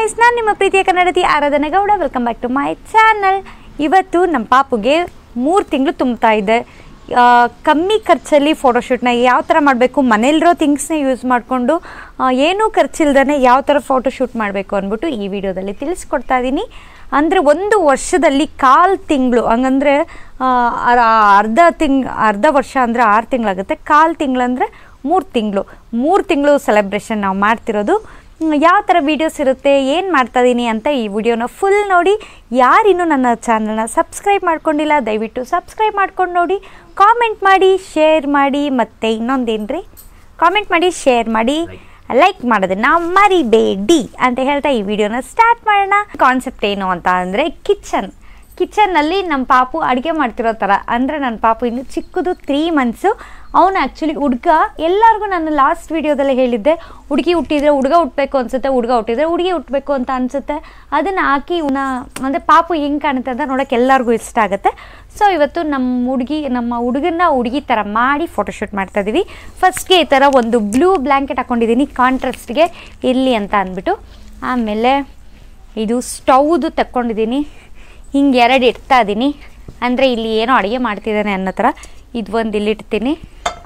Guys ನಾನು ನಿಮ್ಮ ಪ್ರೀತಿಯ ಕನ್ನಡತಿ Aradhane Gowda welcome back to my channel ಇವತ್ತು ನಮ್ಮ ಪಾಪುಗೆ ಮೂರು ತಿಂಗಳು ತುಂಬ್ತಾ ಇದೆ ಆ, ಕಮ್ಮಿ ಖರ್ಚಲ್ಲಿ ಫೋಟೋಶೂಟ್ನ ಯಾವ ಥರ ಮಾಡಬೇಕು ಮನೇಲಿರೋ ಥಿಂಗ್ಸ್ನ ಯೂಸ್ ಮಾಡಿಕೊಂಡು ಏನೂ ಖರ್ಚಿಲ್ದೇ ಯಾವ ಥರ ಫೋಟೋಶೂಟ್ ಮಾಡಬೇಕು ಅಂದ್ಬಿಟ್ಟು ಈ ವಿಡಿಯೋದಲ್ಲಿ ತಿಳಿಸ್ಕೊಡ್ತಾ ಇದ್ದೀನಿ ಅಂದರೆ ಒಂದು ವರ್ಷದಲ್ಲಿ ಕಾಲು ತಿಂಗಳು ಹಂಗಂದ್ರೆ ಆ, ಅರ- ಅರ್ಧ ತಿಂಗ್ ಅರ್ಧ ವರ್ಷ ಅಂದರೆ ಆರು ತಿಂಗಳಾಗುತ್ತೆ ಕಾಲು ತಿಂಗಳಂದರೆ ಮೂರು ತಿಂಗಳು ಮೂರು ತಿಂಗಳು ಸೆಲೆಬ್ರೇಷನ್ ನಾವು ಮಾಡ್ತಿರೋದು ಹ್ಮ್, ಯಾವ ಥರ ವೀಡಿಯೋಸ್ ಇರುತ್ತೆ ಏನು ಮಾಡ್ತಾ ಇದ್ದೀನಿ ಅಂತ ಈ ವಿಡಿಯೋನ ಫುಲ್ ನೋಡಿ ಯಾರಿನ್ನೂ ನನ್ನ ಚಾನಲ್ನ ಸಬ್ಸ್ಕ್ರೈಬ್ ಮಾಡ್ಕೊಂಡಿಲ್ಲ ದಯವಿಟ್ಟು ಸಬ್ಸ್ಕ್ರೈಬ್ ಮಾಡ್ಕೊಂಡು ನೋಡಿ ಕಾಮೆಂಟ್ ಮಾಡಿ ಶೇರ್ ಮಾಡಿ ಮತ್ತು ಇನ್ನೊಂದೇನ್ರಿ ಕಾಮೆಂಟ್ ಮಾಡಿ ಶೇರ್ ಮಾಡಿ ಲೈಕ್ ಮಾಡೋದನ್ನ ಮರಿಬೇಡಿ ಅಂತ ಹೇಳ್ತಾ ಈ ವಿಡಿಯೋನ ಸ್ಟಾರ್ಟ್ ಮಾಡೋಣ ಕಾನ್ಸೆಪ್ಟ್ ಏನು ಅಂತ ಅಂದರೆ ಕಿಚನ್ ಕಿಚನ್ನಲ್ಲಿ ನಮ್ಮ ಪಾಪು ಅಡುಗೆ ಮಾಡ್ತಿರೋ ಥರ ಅಂದರೆ ನನ್ನ ಪಾಪು ಇನ್ನು ಚಿಕ್ಕದು ತ್ರೀ ಮಂತ್ಸು ಅವನು ಆ್ಯಕ್ಚುಲಿ ಹುಡುಗ ಎಲ್ಲರಿಗೂ ನಾನು ಲಾಸ್ಟ್ ವೀಡಿಯೋದಲ್ಲೇ ಹೇಳಿದ್ದೆ ಹುಡುಗಿ ಹುಟ್ಟಿದ್ರೆ ಹುಡುಗ ಹುಟ್ಟಬೇಕು ಅನ್ಸುತ್ತೆ ಹುಡುಗ ಹುಟ್ಟಿದ್ರೆ ಹುಡುಗಿ ಹುಟ್ಟಬೇಕು ಅಂತ ಅನಿಸುತ್ತೆ ಅದನ್ನು ಹಾಕಿ ಇವನ್ನ ಅಂದರೆ ಪಾಪು ಹೆಂಗೆ ಕಾಣುತ್ತೆ ಅಂತ ನೋಡೋಕೆ ಎಲ್ಲರಿಗೂ ಇಷ್ಟ ಆಗುತ್ತೆ ಸೊ ಇವತ್ತು ನಮ್ಮ ಹುಡುಗಿ ನಮ್ಮ ಹುಡುಗನ್ನ ಹುಡುಗಿ ಥರ ಮಾಡಿ ಫೋಟೋಶೂಟ್ ಮಾಡ್ತಾ ಇದ್ದೀವಿ ಫಸ್ಟ್ಗೆ ಈ ಥರ ಒಂದು ಬ್ಲೂ ಬ್ಲ್ಯಾಂಕೆಟ್ ಹಾಕ್ಕೊಂಡಿದ್ದೀನಿ ಕಾಂಟ್ರಾಸ್ಟ್ಗೆ ಇರಲಿ ಅಂತ ಅಂದ್ಬಿಟ್ಟು ಆಮೇಲೆ ಇದು ಸ್ಟೌದು ತಕ್ಕೊಂಡಿದ್ದೀನಿ ಹಿಂಗೆ ಎರಡು ಇಡ್ತಾ ಇದ್ದೀನಿ ಅಂದರೆ ಇಲ್ಲಿ ಏನೋ ಅಡುಗೆ ಮಾಡ್ತಿದ್ದಾನೆ ಅನ್ನೋ ಥರ ಇದು ಒಂದು ಇಲ್ಲಿ ಇಡ್ತೀನಿ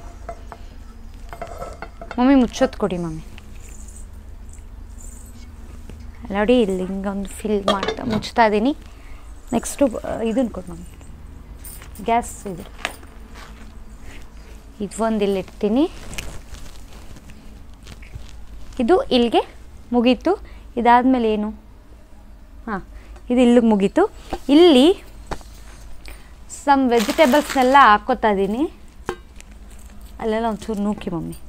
ಮಮ್ಮಿ ಮುಚ್ಚೋದು ಕೊಡಿ ಮಮ್ಮಿ ನೋಡಿ ಇಲ್ಲಿ ಹಿಂಗೊಂದು ಫಿಲ್ ಮಾಡ್ತಾ ಮುಚ್ತಾ ಇದ್ದೀನಿ ನೆಕ್ಸ್ಟು ಇದನ್ನು ಕೊಡು ಮಮ್ಮಿ ಗ್ಯಾಸ್ ಇದು ಇದು ಒಂದು ಇಲ್ಲಿ ಇಡ್ತೀನಿ ಇದು ಇಲ್ಲಿಗೆ ಮುಗೀತು ಇದಾದಮೇಲೆ ಏನು ಹಾಂ ಇದು ಇಲ್ಲಿಗೆ ಮುಗೀತು ಇಲ್ಲಿ ಸಮ್ ವೆಜಿಟೇಬಲ್ಸ್ನೆಲ್ಲ ಹಾಕ್ಕೋತಾ ಇದ್ದೀನಿ ಅಲ್ಲೆಲ್ಲ ಒಂಚೂರು ನೂಕಿ ಮಮ್ಮಿ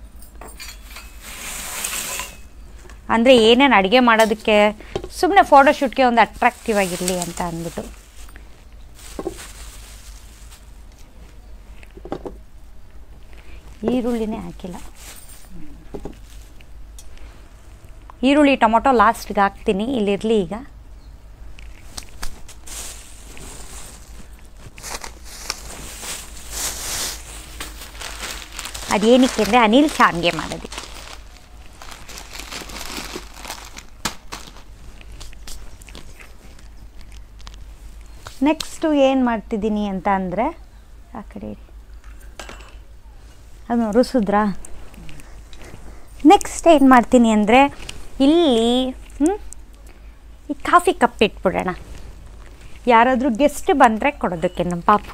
ಅಂದರೆ ಏನೇನು ಅಡುಗೆ ಮಾಡೋದಕ್ಕೆ ಸುಮ್ಮನೆ ಫೋಟೋಶೂಟ್ಗೆ ಒಂದು ಅಟ್ರಾಕ್ಟಿವ್ ಆಗಿರಲಿ ಅಂತ ಅಂದ್ಬಿಟ್ಟು ಈರುಳ್ಳಿನೇ ಹಾಕಿಲ್ಲ ಈರುಳ್ಳಿ ಟೊಮೊಟೊ ಲಾಸ್ಟ್ಗೆ ಹಾಕ್ತೀನಿ ಇಲ್ಲಿರಲಿ ಈಗ ಅದೇನಕ್ಕೆ ಅಂದರೆ ಅನಿಲ್ ಶಾನ್ಗೆ ಮಾಡೋದು ನೆಕ್ಸ್ಟು ಏನು ಮಾಡ್ತಿದ್ದೀನಿ ಅಂತ ಅಂದರೆ ಆ ಕಡೆ ಇಡಿ. ಅದು ರುಸಿದ್ರಾ ನೆಕ್ಸ್ಟ್ ಏನು ಮಾಡ್ತೀನಿ ಅಂದರೆ ಇಲ್ಲಿ ಹ್ಮ್, ಈ ಕಾಫಿ ಕಪ್ ಇಟ್ಬಿಡೋಣ ಯಾರಾದರೂ ಗೆಸ್ಟ್ ಬಂದರೆ ಕೊಡೋದಕ್ಕೆ ನಮ್ಮ ಪಾಪು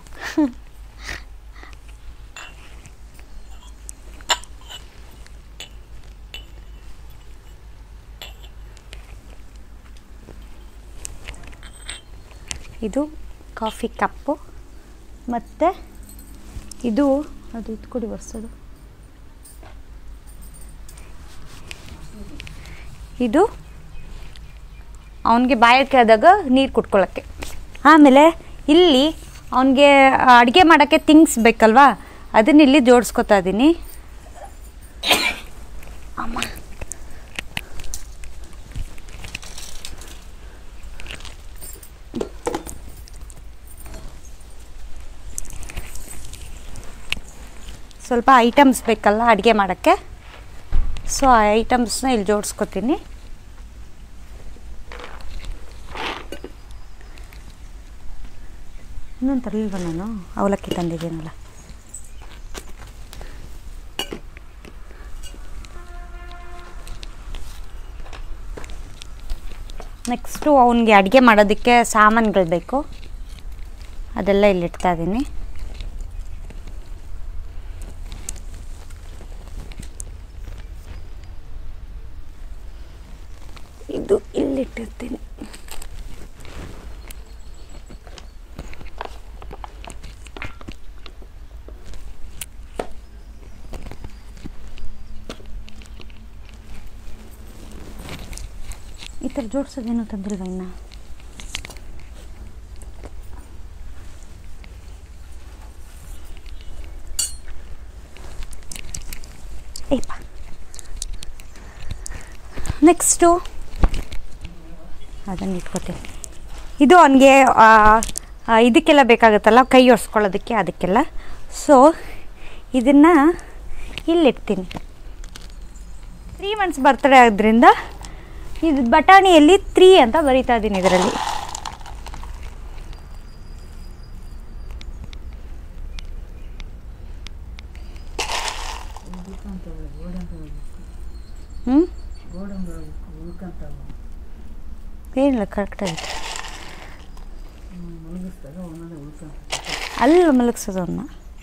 ಇದು ಕಾಫಿ ಕಪ್ಪು ಮತ್ತು ಇದು ಅದು ಇದು ಕೊಡಿ ಒರೆಸೋದು ಇದು ಅವನಿಗೆ ಬಾಯಲ್ಲಿ ಕೇಳಿದಾಗ ನೀರು ಕುಟ್ಕೊಳ್ಳೋಕ್ಕೆ ಆಮೇಲೆ ಇಲ್ಲಿ ಅವನಿಗೆ ಅಡುಗೆ ಮಾಡೋಕ್ಕೆ ಥಿಂಗ್ಸ್ ಬೇಕಲ್ವಾ ಅದನ್ನ ಇಲ್ಲಿ ಜೋಡಿಸ್ಕೊತಾ ಇದ್ದೀನಿ ಅಮ್ಮ ಸ್ವಲ್ಪ ಐಟಮ್ಸ್ ಬೇಕಲ್ಲ ಅಡುಗೆ ಮಾಡೋಕ್ಕೆ ಸೊ ಆ ಐಟಮ್ಸ್ನ ಇಲ್ಲಿ ಜೋಡಿಸ್ಕೊತೀನಿ ಇನ್ನೊಂದು ತರಲಿಲ್ವ ನಾನು ಅವಲಕ್ಕಿ ತಂದಿದ್ದೀನಲ್ಲ ನೆಕ್ಸ್ಟು ಅವನಿಗೆ ಅಡುಗೆ ಮಾಡೋದಕ್ಕೆ ಸಾಮಾನುಗಳು ಬೇಕು ಅದೆಲ್ಲ ಇಲ್ಲಿಡ್ತಾ ಇದ್ದೀನಿ ಇದು ಇಲ್ಲಿಟ್ಟಿರ್ತೀನಿ ಈ ಥರ ಜೋಡಿಸೋದೇನು ತಂದಿಲ್ವ ಇನ್ನು ಏಪ ನೆಕ್ಸ್ಟು ಅದನ್ನು ಇಟ್ಕೋತೀನಿ ಇದು ಅವನಿಗೆ ಇದಕ್ಕೆಲ್ಲ ಬೇಕಾಗುತ್ತಲ್ಲ ಕೈ ಒರೆಸ್ಕೊಳ್ಳೋದಕ್ಕೆ ಅದಕ್ಕೆಲ್ಲ ಸೊ ಇದನ್ನು ಇಲ್ಲಿಡ್ತೀನಿ ತ್ರೀ ಮಂತ್ಸ್ ಬರ್ತಡೇ ಆದ್ದರಿಂದ ಇದು ಬಟಾಣಿಯಲ್ಲಿ ತ್ರೀ ಅಂತ ಬರಿತಾ ಇದ್ದೀನಿ ಇದರಲ್ಲಿ ಹ್ಞೂ ಏನಿಲ್ಲ ಕರೆಕ್ಟಾಗಿತ್ತು ಅಲ್ಲಿ ಮಲಗಿಸೋದು ಅವನ್ನ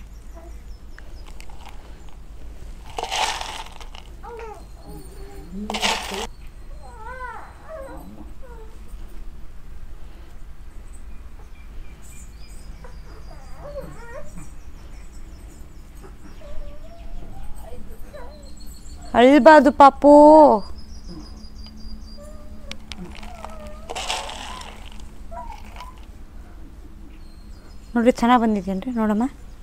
ಅಳ್ಬಾರ್ದು ಪಾಪು ನೋಡ್ರಿ ಚೆನ್ನಾಗಿ ಬಂದಿದ್ದೇನ್ರಿ ನೋಡಮ್ಮ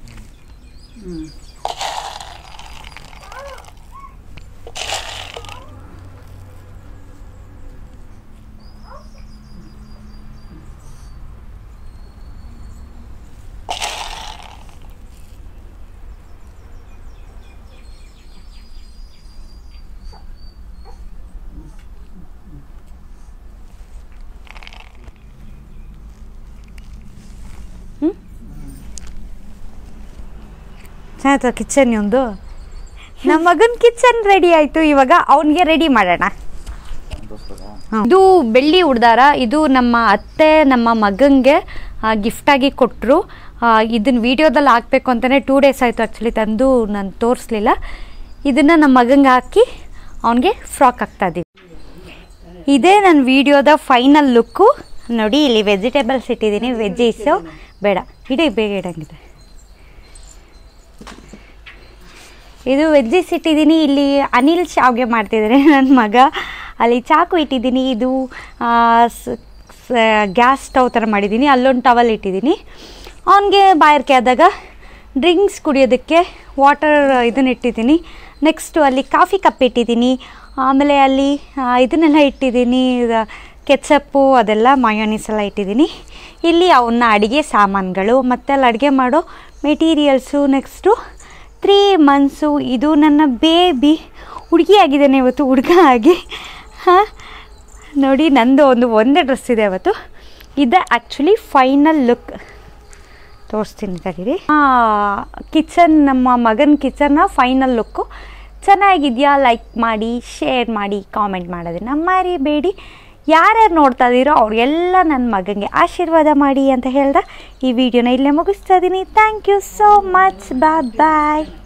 ಚೆನ್ನಾಯ್ತು ಕಿಚನ್ ಒಂದು ನಮ್ಮ ಮಗನ ಕಿಚನ್ ರೆಡಿ ಆಯಿತು ಇವಾಗ ಅವನಿಗೆ ರೆಡಿ ಮಾಡೋಣ ಹ್ಮ್. ಇದು ಬೆಳ್ಳಿ ಉಡ್ದಾರ ಇದು ನಮ್ಮ ಅತ್ತೆ ನಮ್ಮ ಮಗಂಗೆ ಗಿಫ್ಟಾಗಿ ಕೊಟ್ಟರು ಇದನ್ನ ವಿಡಿಯೋದಲ್ಲಿ ಹಾಕಬೇಕು ಅಂತಲೇ ಟೂ ಡೇಸ್ ಆಯಿತು ಆ್ಯಕ್ಚುಲಿ ತಂದು ನಾನು ತೋರಿಸ್ಲಿಲ್ಲ ಇದನ್ನು ನಮ್ಮ ಮಗಂಗೆ ಹಾಕಿ ಅವನಿಗೆ ಫ್ರಾಕ್ ಹಾಕ್ತಾ ಇದ್ದೀವಿ ಇದೇ ನನ್ನ ವಿಡಿಯೋದ ಫೈನಲ್ ಲುಕ್ಕು ನೋಡಿ ಇಲ್ಲಿ ವೆಜಿಟೇಬಲ್ಸ್ ಇಟ್ಟಿದ್ದೀನಿ ವೆಜ್ಜೀಸು ಬೇಡ ಇಡೀ ಬೇಗ ಇಡಂಗಿದೆ ಇದು ವೆಜ್ಜೀಸ್ ಇಟ್ಟಿದ್ದೀನಿ ಇಲ್ಲಿ ಅನಿಲ್ ಶಾವ್ಗೆ ಮಾಡ್ತಿದ್ದಾರೆ ನನ್ನ ಮಗ ಅಲ್ಲಿ ಚಾಕು ಇಟ್ಟಿದ್ದೀನಿ ಇದು ಗ್ಯಾಸ್ ಸ್ಟವ್ ಥರ ಮಾಡಿದ್ದೀನಿ ಅಲ್ಲೊಂದು ಟವಲ್ ಇಟ್ಟಿದ್ದೀನಿ ಅವನಿಗೆ ಬಾಯಾರಿಕೆ ಆದಾಗ ಡ್ರಿಂಕ್ಸ್ ಕುಡಿಯೋದಕ್ಕೆ ವಾಟರ್ ಇದನ್ನ ಇಟ್ಟಿದ್ದೀನಿ ನೆಕ್ಸ್ಟು ಅಲ್ಲಿ ಕಾಫಿ ಕಪ್ ಇಟ್ಟಿದ್ದೀನಿ ಆಮೇಲೆ ಅಲ್ಲಿ ಆ, ಇದನ್ನೆಲ್ಲ ಇಟ್ಟಿದ್ದೀನಿ ಕೆಚಪ್ಪು ಅದೆಲ್ಲ ಮಯೋನೀಸ್ ಎಲ್ಲ ಇಟ್ಟಿದ್ದೀನಿ ಇಲ್ಲಿ ಅವನ್ನ ಅಡುಗೆ ಸಾಮಾನುಗಳು ಮತ್ತು ಅಲ್ಲಿ ಅಡುಗೆ ಮಾಡೋ ಮೆಟೀರಿಯಲ್ಸು ನೆಕ್ಸ್ಟು ತ್ರೀ ಮಂತ್ಸು ಇದು ನನ್ನ ಬೇಬಿ ಹುಡುಗಿ ಆಗಿದ್ದಾನೆ ಇವತ್ತು ಹುಡುಗ ಆಗಿ ಹಾಂ ನೋಡಿ ನಂದು ಒಂದು ಒಂದೇ ಡ್ರೆಸ್ ಇದೆ ಅವತ್ತು ಇದೆ ಆ್ಯಕ್ಚುಲಿ ಫೈನಲ್ ಲುಕ್ ತೋರಿಸ್ತೀನಿ ತಡೀರಿ ಕಿಚನ್ ನಮ್ಮ ಮಗನ ಕಿಚನ್ನ ಫೈನಲ್ ಲುಕ್ಕು ಚೆನ್ನಾಗಿದೆಯಾ ಲೈಕ್ ಮಾಡಿ ಶೇರ್ ಮಾಡಿ ಕಾಮೆಂಟ್ ಮಾಡೋದನ್ನ ಮರಿಬೇಡಿ ಯಾರ್ಯಾರು ನೋಡ್ತಾ ಇದ್ದೀರೋ ಅವ್ರಿಗೆಲ್ಲ ನನ್ನ ಮಗನಿಗೆ ಆಶೀರ್ವಾದ ಮಾಡಿ ಅಂತ ಹೇಳ್ದ ಈ ವಿಡಿಯೋನ ಇಲ್ಲೇ ಮುಗಿಸ್ತಾ ಇದ್ದೀನಿ thank you so much bye bye